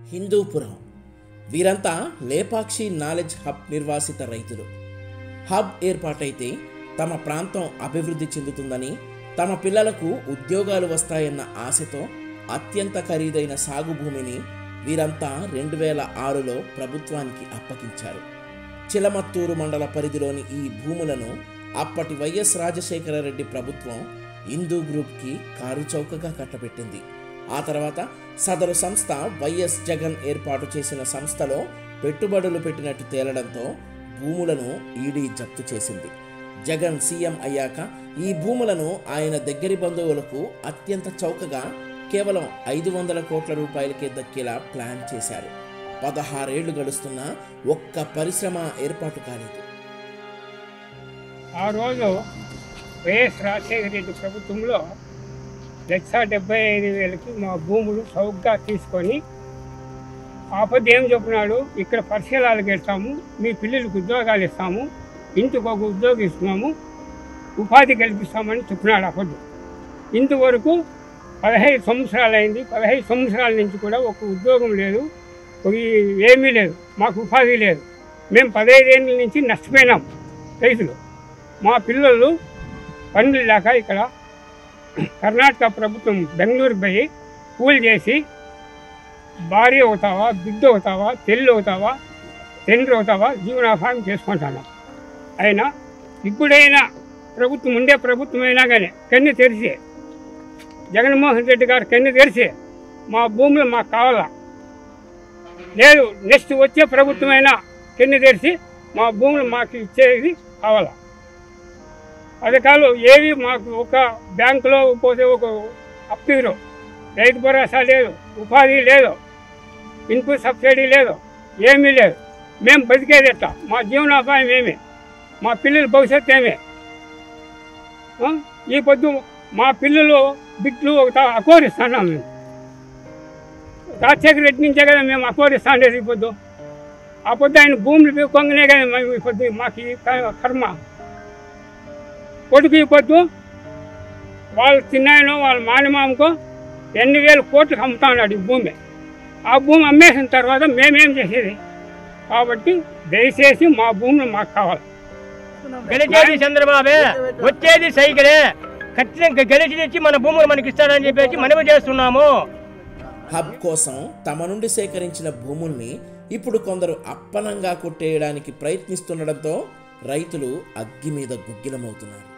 హిందూపురం వీరంతా Lepakshi knowledge hub నిర్వాసిత రైతులు hub ఏర్పాటైతే తమ ప్రాంతం అభివృద్ధి చెందుతుందని తమ పిల్లలకు ఉద్యోగాలు వస్తాయన్న ఆశతో అత్యంత ఖరీదైన సాగు భూమిని వీరంతా రెండు వేల ఆరులో ప్రభుత్వానికి అప్పగించారు చిలమత్తూరు మండల పరిధిలోని ఈ భూములను అప్పటి వైఎస్ రాజశేఖర రెడ్డి ప్రభుత్వం హిందూ గ్రూప్కి కారు చౌకగా కట్టబెట్టింది ఆ తర్వాత సదరు సంస్థ వైఎస్ జగన్ ఏర్పాటు చేసిన సంస్థలో పెట్టుబడులు పెట్టినట్టు తేలడంతో భూములను ఈడీ జప్తు చేసింది జగన్ సీఎం అయ్యాక ఈ భూములను ఆయన దగ్గరి బంధువులకు అత్యంత చౌకగా కేవలం ఐదు వందల కోట్ల రూపాయలకే దక్కేలా ప్లాన్ చేశారు పదహారేళ్లు గడుస్తున్నా ఒక్క పరిశ్రమ ఏర్పాటు కాలేదు ఆ రోజు వైఎస్ రాజశేఖర రెడ్డి ప్రభుత్వంలో లక్ష డెబ్బై ఐదు వేలకి మా భూములు చౌకగా తీసుకొని ఆపద ఏం చెప్పినాడు ఇక్కడ పరిశీలనలకు ఇస్తాము మీ పిల్లలకు ఉద్యోగాలు ఇస్తాము ఇంటికి ఒక ఉద్యోగం ఇస్తున్నాము ఉపాధి కల్పిస్తామని చెప్పినాడు అప్పుడు ఇంతవరకు పదహైదు సంవత్సరాలు అయింది పదహైదు సంవత్సరాల నుంచి కూడా ఒక ఉద్యోగం లేదు ఒక ఏమీ లేదు మాకు ఉపాధి లేదు మేము పదహైదేళ్ళ నుంచి నష్టపోయినాం రైతులు మా పిల్లలు పనులు లేక ఇక్కడ కర్ణాటక ప్రభుత్వం బెంగళూరు పోయి కూలి చేసి భార్య అవుతావా బిడ్డ అవుతావా తెల్లు అవుతావా తండ్రి అవుతావా జీవనోపాయం చేసుకుంటున్నాం అయినా ఇప్పుడైనా ప్రభుత్వం ఉండే ప్రభుత్వం అయినా కానీ కన్ను తెరిచి జగన్మోహన్ రెడ్డి గారు కన్ను తెరిచి మా భూములు మాకు కావాలా లేదు నెక్స్ట్ వచ్చే ప్రభుత్వం అయినా కన్ను తెరిచి మా భూములు మాకు ఇచ్చేది కావాలా పథకాలు ఏవి మాకు ఒక బ్యాంకులో పోతే ఒక అప్పిరు రైతు భరోసా లేదు ఉపాధి లేదు ఇన్పుట్ సబ్సిడీ లేదు ఏమీ లేదు మేము బతికేది ఎట్లా మా జీవనోపాయం ఏమి మా పిల్లల భవిష్యత్తు ఏమి ఆ? ఈ పొద్దు మా పిల్లలు బిడ్లు ఒక అకోరిస్తున్నాం మేము రాజశేఖర రెడ్డి నుంచే కదా మేము అకోరిస్తాండేది ఈ పొద్దు ఆ పొద్దు ఆయన భూములు పీక్కొంగనే కదా మేము ఈ పొద్దు మాకు ఈ క- కర్మ కొడుకు ఈ పొద్దు వాళ్ళు తిన్నాయనో వాళ్ళ మానమామకో ఎన్ని వేల కోట్లకు అమ్ముతా ఉన్నాడు ఈ భూమి ఆ భూమి అమ్మేసిన తర్వాత మేమేం చేసేది కాబట్టి దయచేసి మా భూములు మాకు కావాలి గెలిచేది చంద్రబాబే వచ్చేది సైకిలే ఖచ్చితంగా గెలిచి తెచ్చి మన భూములు మనకి ఇస్తాడని చెప్పేసి మనవి చేస్తున్నాము హబ్ కోసం తమ నుండి సేకరించిన భూముల్ని ఇప్పుడు కొందరు అప్పనంగా కొట్టేయడానికి ప్రయత్నిస్తుండడంతో రైతులు అగ్గి మీద గుగ్గిలమవుతున్నారు